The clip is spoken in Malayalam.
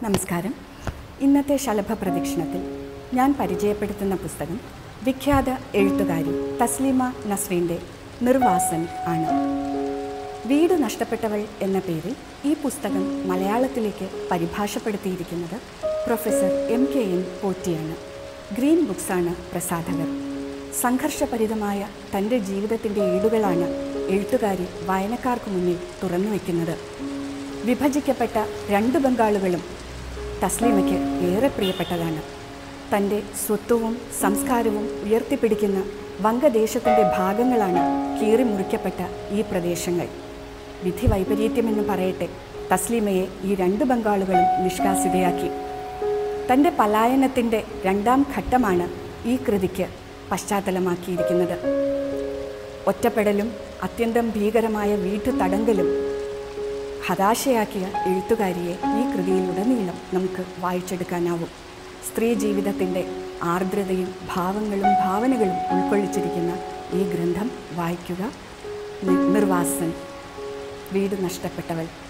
നമസ്കാരം ഇന്നത്തെ ശലഭ പ്രദക്ഷിണത്തിൽ ഞാൻ പരിചയപ്പെടുത്തുന്ന പുസ്തകം വിഖ്യാത എഴുത്തുകാരി തസ്ലീമ നസ്രീൻ്റെ നിർവാസൻ ആണ് വീട് നഷ്ടപ്പെട്ടവൾ എന്ന പേരിൽ ഈ പുസ്തകം മലയാളത്തിലേക്ക് പരിഭാഷപ്പെടുത്തിയിരിക്കുന്നത് പ്രൊഫസർ എം കെ എൻ പോറ്റിയാണ് ഗ്രീൻ ബുക്സാണ് പ്രസാധകർ സംഘർഷഭരിതമായ തൻ്റെ ജീവിതത്തിൻ്റെ ഏടുകളാണ് എഴുത്തുകാരി വായനക്കാർക്ക് മുന്നിൽ തുറന്നു വയ്ക്കുന്നത് വിഭജിക്കപ്പെട്ട രണ്ട് ബംഗാളുകളും തസ്ലീമയ്ക്ക് ഏറെ പ്രിയപ്പെട്ടതാണ് തൻ്റെ സ്വത്വവും സംസ്കാരവും ഉയർത്തിപ്പിടിക്കുന്ന വംഗദേശത്തിൻ്റെ ഭാഗങ്ങളാണ് കീറിമുറിക്കപ്പെട്ട ഈ പ്രദേശങ്ങൾ വിധി വൈപരീത്യമെന്ന് പറയട്ടെ തസ്ലീമയെ ഈ രണ്ട് ബംഗാളുകളും നിഷ്കാസിതയാക്കി തൻ്റെ പലായനത്തിൻ്റെ രണ്ടാം ഘട്ടമാണ് ഈ കൃതിക്ക് പശ്ചാത്തലമാക്കിയിരിക്കുന്നത് ഒറ്റപ്പെടലും അത്യന്തം ഭീകരമായ വീട്ടുതടങ്കലും ഹതാശയാക്കിയ എഴുത്തുകാരിയെ ഈ കൃതിയിലുടനീളം നമുക്ക് വായിച്ചെടുക്കാനാവും സ്ത്രീ ജീവിതത്തിൻ്റെ ആർദ്രതയും ഭാവങ്ങളും ഭാവനകളും ഉൾക്കൊള്ളിച്ചിരിക്കുന്ന ഈ ഗ്രന്ഥം വായിക്കുക നി- നിർവാസൻ വീട് നഷ്ടപ്പെട്ടവൾ